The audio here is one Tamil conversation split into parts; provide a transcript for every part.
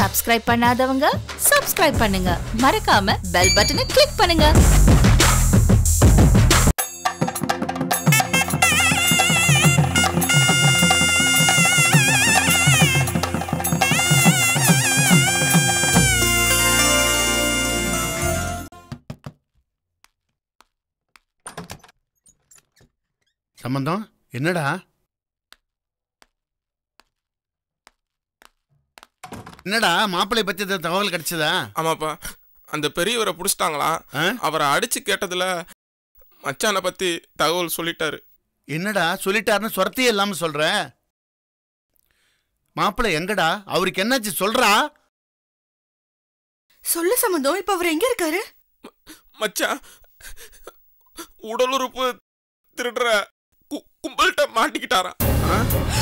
சப்ஸ்கிரைப் பண்ணாதவங்க சப்ஸ்கிரைப் பண்ணுங்க மறக்காம பெல் பட்டனை கிளிக் பண்ணுங்க சம்பந்தம் என்னடா என்னடா மாப்பிள்ளை பத்தி ஏதாவது தகவல் கிடைச்சதா ஆமாப்பா அந்த பெரியவரை பிடிச்சிட்டாங்களாம் ஆ? அவரை அடிச்சு கேட்டதுல மச்சானை பத்தி தகவல் சொல்லிட்டாரு என்னடா சொல்லிட்டாருன்னு சொரத்தையே இல்லாம சொல்ற மாப்பிள்ளை எங்கடா அவருக்கு என்னாச்சு சொல்றா சொல்லு சம்பந்தம் இப்ப அவர் எங்க இருக்காரு மச்சான் உடல் உறுப்பு திருடுற கு- கும்பல்கிட்ட மாட்டிக்கிட்டாராம் ஆ?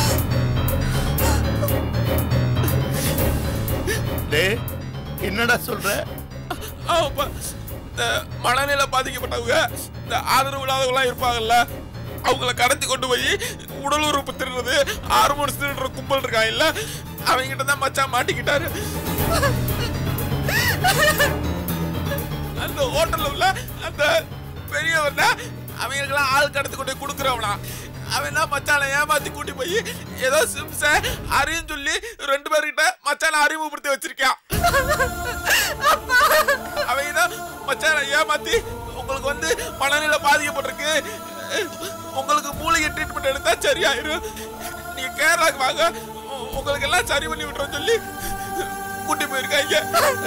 டேய் என்னடா சொல்ற ஆமாப்பா இந்த மனநிலை பாதிக்கப்பட்டவங்க இந்த ஆதரவு இல்லாதவங்களாம் இருப்பாங்கல்ல அவங்கள கடத்தி கொண்டு போய் உடல் உறுப்பு திருடுறது ஹார்மோன்ஸ் திருடுற கும்பல் இருக்கான் இல்ல அவங்ககிட்ட தான் மச்சான் மாட்டிக்கிட்டாரு அந்த ஹோட்டல்ல உள்ள அந்த பெரியவன் அவங்களுக்கெல்லாம் ஆள் கடத்தி கொண்டு போய் கொடுக்குறவனா அவன் என்ன மச்சானை ஏமாத்தி கூட்டி போய் ஏதோ சிம்ஸ அறியும் சொல்லி ரெண்டு பேர்கிட்ட மச்சானை அறிமுகப்படுத்தி வச்சிருக்கான் அவங்க தான் மச்சானை ஏமாத்தி உங்களுக்கு வந்து மனநிலை பாதிக்கப்பட்டிருக்கு உங்களுக்கு மூலிகை ட்ரீட்மெண்ட் எடுத்தா சரியாயிரும் நீங்க கேரளாக்கு வாங்க உ- உங்களுக்கு எல்லாம் சரி பண்ணி விட்டுறோம் சொல்லி கூட்டி போயிருக்காங்க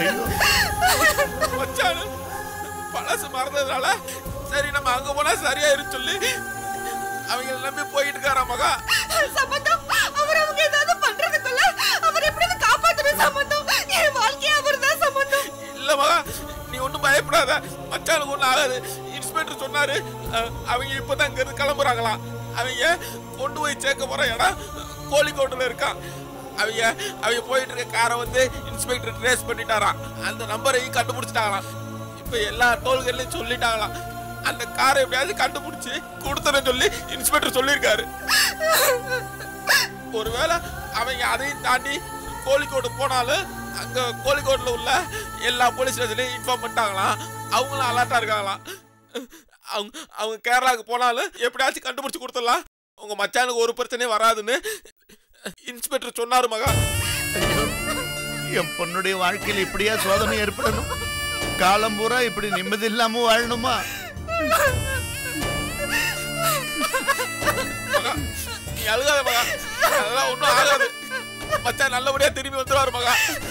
மச்சானு பழசு மறந்ததுனால சரி நம்ம அங்க போனா சரியாயிரும் சொல்லி அவங்க நம்பி போயிட்டு இருக்காரா மகா சம்பந்தம் அவர் அவங்க ஏதாவது பண்றதுக்குள்ள அவர் எப்படி காப்பாத்தணும் சம்பந்தம் என் வாழ்க்கையே அவர் தான் சம்பந்தம் இல்ல மகா நீ ஒன்றும் பயப்படாத மச்சானுக்கு ஒன்றும் ஆகாது இன்ஸ்பெக்டர் சொன்னாரு அஹ், அவங்க இப்பதான் இங்க இருந்து கிளம்புறாங்களாம் அவங்க கொண்டு போய் சேர்க்க போற இடம் கோழிக்கோட்டில் இருக்கான் அவங்க அவங்க போயிட்டு இருக்க காரை வந்து இன்ஸ்பெக்டர் ட்ரேஸ் பண்ணிட்டாராம் அந்த நம்பரையும் கண்டுபிடிச்சிட்டாங்களாம் இப்போ எல்லா டோல்கள்லையும் சொல்லிட்டாங்களாம் அந்த காரை எப்படியாவது கண்டுபிடிச்சி கொடுத்துறேன்னு சொல்லி இன்ஸ்பெக்டர் சொல்லியிருக்காரு ஒருவேளை அவங்க அதையும் தாண்டி கோழிக்கோடு போனாலும் அங்க கோழிக்கோட்டில் உள்ள எல்லா போலீஸ் ஸ்டேஷன்லையும் இன்ஃபார்ம் பண்ணிட்டாங்களாம் அவங்களும் அலர்ட்டா இருக்காங்களாம் அவங்க அவங்க கேரளாவுக்கு போனாலும் எப்படியாச்சும் கண்டுபிடிச்சு கொடுத்துடலாம் உங்க மச்சானுக்கு ஒரு பிரச்சனையும் வராதுன்னு இன்ஸ்பெக்டர் சொன்னாரு மகா என் பொண்ணுடைய வாழ்க்கையில இப்படியா சோதனை ஏற்படணும் காலம் பூரா இப்படி நிம்மதி இல்லாம வாழணுமா மகா நீ அழுகாத மகா அதெல்லாம் ஒன்றும் ஆகாது மச்சான் நல்லபடியா திரும்பி வந்துருவாரு மகா